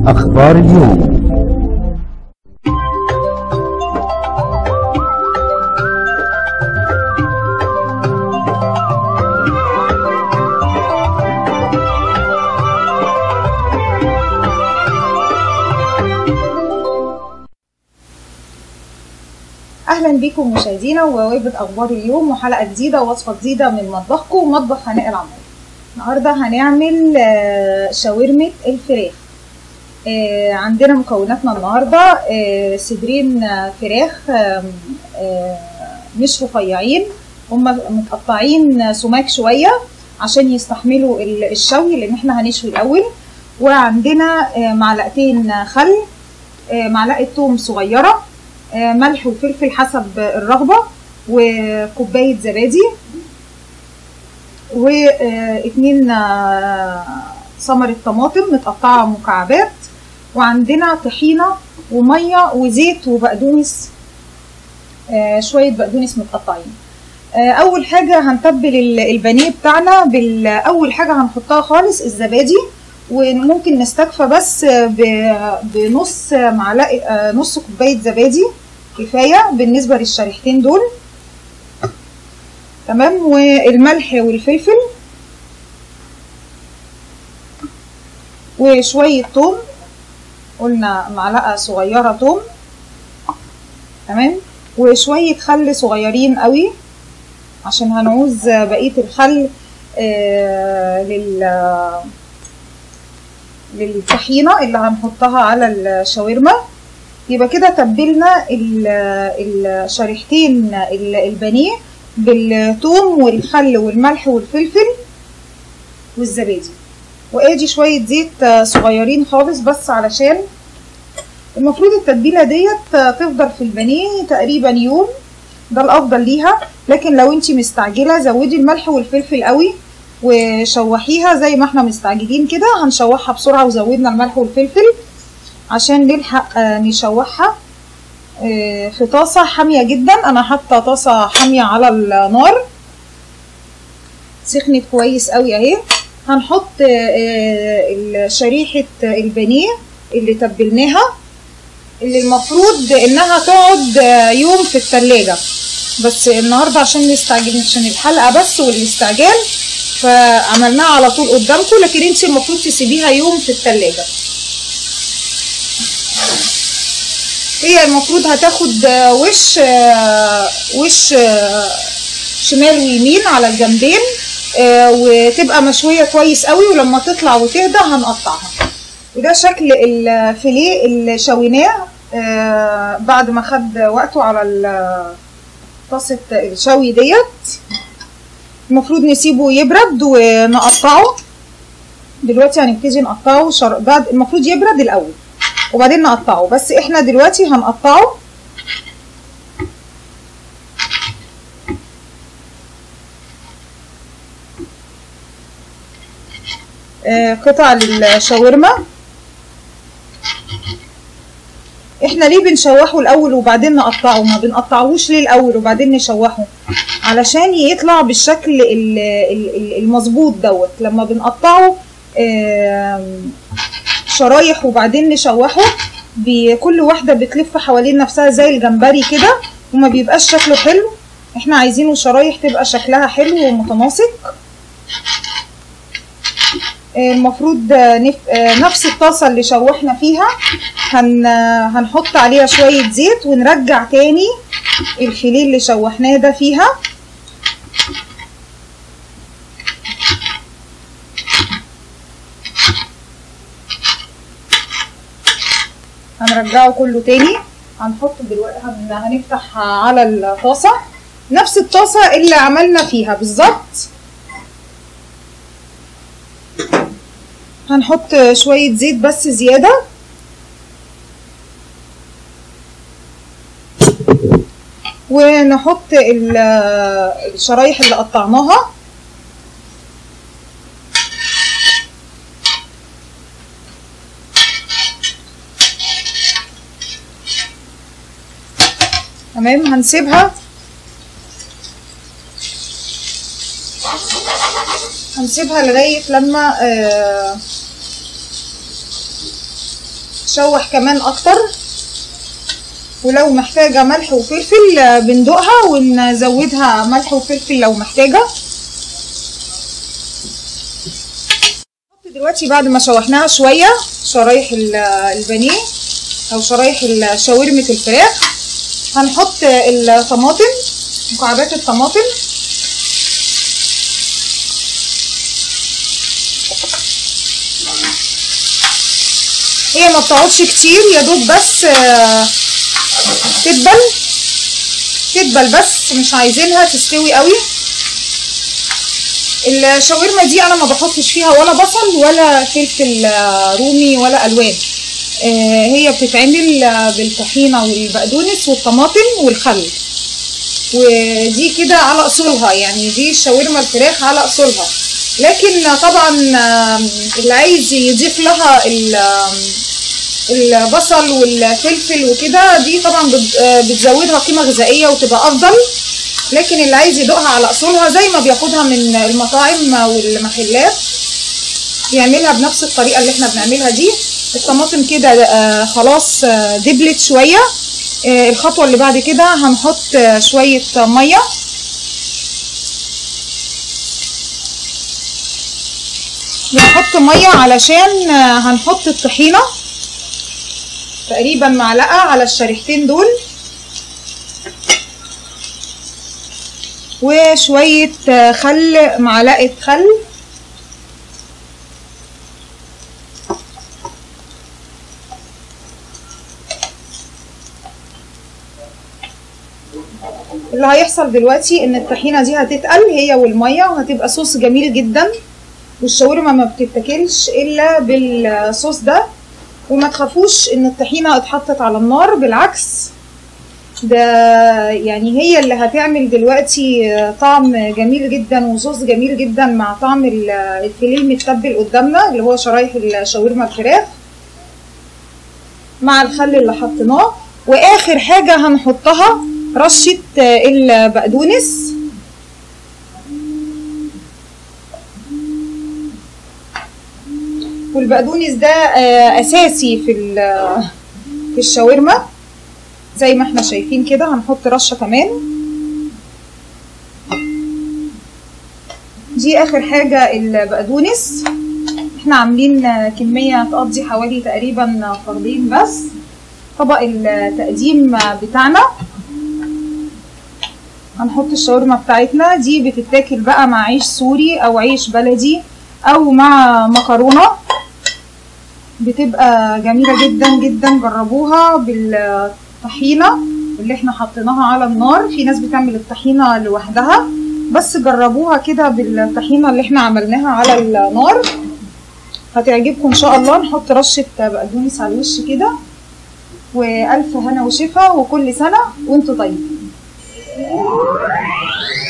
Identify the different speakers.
Speaker 1: أخبار اليوم
Speaker 2: اهلا بكم مشاهدينا ووجبه اخبار اليوم وحلقه جديده ووصفه جديده من مطبخكم مطبخ هناء العمار النهارده هنعمل آه، شاورمه الفراخ آه، عندنا مكوناتنا النهارده آه، صدرين آه، فراخ آم، آه، مش رفيعين هم متقطعين سماك شويه عشان يستحملوا ال- الشوي لان احنا هنشوي الاول وعندنا آه، معلقتين خل آه، معلقه توم صغيره آه، ملح وفلفل حسب الرغبة وكوباية زبادي واتنين ثمرة طماطم متقطعة مكعبات وعندنا طحينة ومية وزيت وبقدونس آه، شوية بقدونس متقطعين آه، أول حاجة هنتبل ال- البانيه بتاعنا بال- أول حاجة هنحطها خالص الزبادي وممكن نستكفى بس ب- بنص معلقة آه، نص كوباية زبادي كفاية بالنسبة للشريحتين دول تمام والملح والفلفل وشوية توم قلنا معلقة صغيرة توم تمام وشوية خل صغيرين قوي عشان هنعوز بقية الخل آه لل للطحينة اللي هنحطها على الشاورما يبقى كده تبلنا ال- الشريحتين ال- البانيه بالثوم والخل والملح والفلفل والزبادي وادي شوية زيت صغيرين خالص بس علشان المفروض التتبيلة ديت تفضل في البانيه تقريبا يوم ده الافضل ليها لكن لو انتي مستعجلة زودي الملح والفلفل قوي وشوحيها زي ما احنا مستعجلين كده هنشوحها بسرعة وزودنا الملح والفلفل عشان نلحق آه، نشوحها آه، في طاسة حامية جدا انا حاطة طاسة حامية على النار سخنت كويس قوي اهي هنحط آه، آه، شريحة البانيه اللي تبلناها اللي المفروض انها تقعد آه، يوم في التلاجة بس النهاردة عشان نستعجل عشان الحلقة بس والاستعجال فعملناها على طول قدامكم لكن انت المفروض تسيبيها يوم في التلاجة هي المفروض هتاخد آه، وش آه، وش آه، شمال ويمين على الجنبين آه، وتبقى مشوية كويس قوي ولما تطلع وتهدى هنقطعها وده شكل الفيليه اللي شويناه آه، بعد ما خد وقته على ال- طاسة الشوي ديت المفروض نسيبه يبرد ونقطعه دلوقتي هنبتدي نقطعه شر... بعد المفروض يبرد الاول وبعدين نقطعه بس احنا دلوقتي هنقطعه آه، قطع للشاورما احنا ليه بنشوحه الاول وبعدين نقطعه ما بنقطعهوش ليه الاول وبعدين نشوحه علشان يطلع بالشكل ال- ال- ال- المظبوط دوت لما بنقطعه آم، شرايح وبعدين نشوحه بي- كل واحدة بتلف حوالين نفسها زي الجمبري كده وما بيبقاش شكله حلو احنا عايزينه شرايح تبقى شكلها حلو ومتناسق آه، المفروض آه، نف- آه، نفس الطاسة اللي شوحنا فيها هن آه، هنحط عليها شوية زيت ونرجع تاني الفيليه اللي شوحناه ده فيها هنرجعه كله تاني هنحطه دلوقتي هن- هنفتح على الطاسة نفس الطاسة اللي عملنا فيها بالظبط هنحط شوية زيت بس زيادة ونحط ال- الشرايح اللي قطعناها تمام هنسيبها هنسيبها لغاية لما آه تشوح كمان اكتر ولو محتاجة ملح وفلفل آه، بندوقها ونزودها ملح وفلفل لو محتاجة نحط دلوقتي بعد ما شوحناها شوية شرايح ال- البانيه او شرايح ال- شاورمة الفراخ هنحط الطماطم مكعبات الطماطم هي ما بتقعدش كتير يا دوب بس آه، تدبل تدبل بس مش عايزينها تستوي قوي الشاورما دي انا ما بحطش فيها ولا بصل ولا فلفل آه، رومي ولا الوان آه، هي بتتعمل آه، بالطحينه والبقدونس والطماطم والخل ودي كده على اصولها يعني دي الشاورما الفراخ على اصولها لكن آه، طبعا آه، اللي عايز يضيف لها ال- آه، البصل والفلفل وكده دي طبعا بت- آه، بتزودها قيمه غذائيه وتبقى افضل لكن اللي عايز يدوقها على اصولها زي ما بياخدها من المطاعم والمحلات يعملها بنفس الطريقه اللي احنا بنعملها دي الطماطم كده آه، خلاص آه، دبلت شويه آه، الخطوه اللي بعد كده هنحط آه، شويه ميه بنحط ميه علشان آه، هنحط الطحينه تقريبا معلقه على الشريحتين دول وشويه آه، خل معلقه خل اللي هيحصل دلوقتي ان الطحينه دي هتتقل هي والميه وهتبقى صوص جميل جدا والشاورما ما بتتاكلش الا بالصوص ده وما تخافوش ان الطحينه اتحطت على النار بالعكس ده يعني هي اللي هتعمل دلوقتي طعم جميل جدا وصوص جميل جدا مع طعم ال- الفيليه المتبل قدامنا اللي هو شرايح الشاورما الفراخ مع الخل اللي حطيناه واخر حاجه هنحطها رشه البقدونس والبقدونس ده آه، اساسي في ال- في الشاورما زي ما احنا شايفين كده هنحط رشه كمان دي اخر حاجه البقدونس احنا عاملين آه، كميه تقضي حوالي تقريبا فردين بس طبق التقديم بتاعنا هنحط الشاورما بتاعتنا دي بتتاكل بقى مع عيش سوري او عيش بلدي او مع مكرونه بتبقى جميله جدا جدا جربوها بالطحينه اللي احنا حطيناها على النار في ناس بتعمل الطحينه لوحدها بس جربوها كده بالطحينه اللي احنا عملناها على النار هتعجبكم ان شاء الله نحط رشه بقدونس على الوش كده والف هنا وشفا وكل سنه وانتوا طيبين